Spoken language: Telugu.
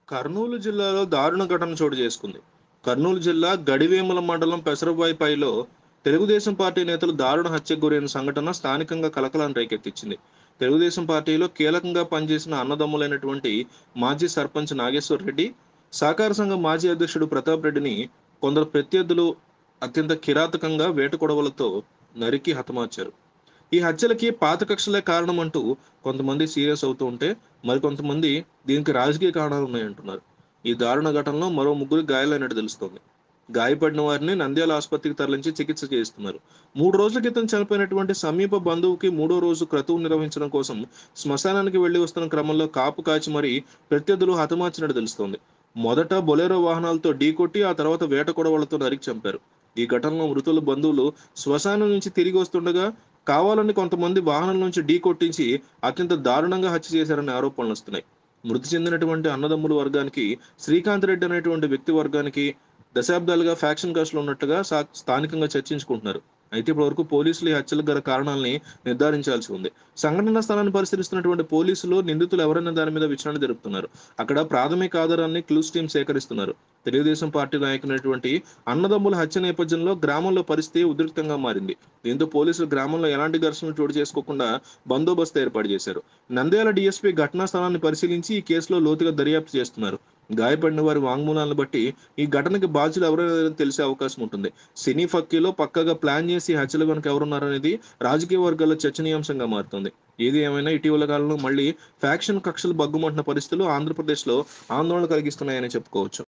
కర్నూలు జిల్లాలో దారుణ ఘటన చోటు చేసుకుంది కర్నూలు జిల్లా గడివేముల మండలం పెసరబాయిపైలో తెలుగుదేశం పార్టీ నేతలు దారుణ హత్యకు గురైన సంఘటన స్థానికంగా కలకలాన్ని రేకెత్తించింది తెలుగుదేశం పార్టీలో కీలకంగా పనిచేసిన అన్నదమ్ములైనటువంటి మాజీ సర్పంచ్ నాగేశ్వర్ రెడ్డి సహకార సంఘం మాజీ అధ్యక్షుడు ప్రతాప్ రెడ్డిని కొందరు ప్రత్యర్థులు అత్యంత కిరాతకంగా వేటకొడవలతో నరికి హతమార్చారు ఈ హత్యలకి పాత కక్షలే కారణం అంటూ కొంతమంది సీరియస్ అవుతూ ఉంటే మరికొంతమంది దీనికి రాజకీయ కారణాలు ఉన్నాయంటున్నారు ఈ దారుణ ఘటనలో మరో ముగ్గురు గాయాలైనట్టు తెలుస్తోంది గాయపడిన వారిని నంద్యాల ఆసుపత్రికి తరలించి చికిత్స చేస్తున్నారు మూడు రోజుల క్రితం చనిపోయినటువంటి సమీప బంధువుకి మూడో రోజు క్రతువు నిర్వహించడం కోసం శ్మశానానికి వెళ్లి వస్తున్న క్రమంలో కాపు కాచి మరీ ప్రత్యర్థులు హతమార్చినట్టు తెలుస్తోంది మొదట బొలెరో వాహనాలతో ఢీకొట్టి ఆ తర్వాత వేట కొడవలతో నరికి చంపారు ఈ ఘటనలో మృతుల బంధువులు శ్మశానం నుంచి తిరిగి వస్తుండగా కావాలని కొంతమంది వాహనం నుంచి ఢీ కొట్టించి అత్యంత దారుణంగా హత్య చేశారనే ఆరోపణలు వస్తున్నాయి మృతి చెందినటువంటి అన్నదమ్ముల వర్గానికి శ్రీకాంత్ రెడ్డి అనేటువంటి వ్యక్తి వర్గానికి దశాబ్దాలుగా ఫ్యాక్షన్ కాస్ట్లో ఉన్నట్టుగా సా- స్థానికంగా చర్చించుకుంటున్నారు అయితే ఇప్పటివరకు పోలీసులు ఈ హత్యలకు గల కారణాలని నిర్ధారించాల్సి ఉంది సంఘటన స్థలాన్ని పరిశీలిస్తున్నటువంటి పోలీసులు నిందితులు ఎవరైనా దాని మీద విచారణ జరుపుతున్నారు అక్కడ ప్రాథమిక ఆధారాన్ని క్లూస్ టీం సేకరిస్తున్నారు తెలుగుదేశం పార్టీ నాయకునటువంటి అన్నదమ్ముల హత్య నేపథ్యంలో గ్రామంలో పరిస్థితి ఉద్రిక్తంగా మారింది దీంతో పోలీసులు గ్రామంలో ఎలాంటి ఘర్షణలు చోటు చేసుకోకుండా బందోబస్తు ఏర్పాటు చేశారు నంద్యాల డీఎస్పీ ఘటనా స్థలాన్ని పరిశీలించి ఈ కేసులో లోతుగా దర్యాప్తు చేస్తున్నారు గాయపడిన వారి వాంగ్మూలాలను బట్టి ఈ ఘటనకి బాధ్యులు ఎవరైనా తెలిసే అవకాశం ఉంటుంది సినీ ఫక్కీలో పక్కగా ప్లాన్ చేసి హత్యల వెనుక ఎవరున్నారనేది రాజకీయ వర్గాల్లో చర్చనీయాంశంగా మారుతుంది ఏది ఏమైనా ఇటీవల కాలంలో మళ్ళీ ఫ్యాక్షన్ కక్షలు బగ్గుమంటున్న పరిస్థితులు ఆంధ్రప్రదేశ్లో ఆందోళన కలిగిస్తున్నాయని చెప్పుకోవచ్చు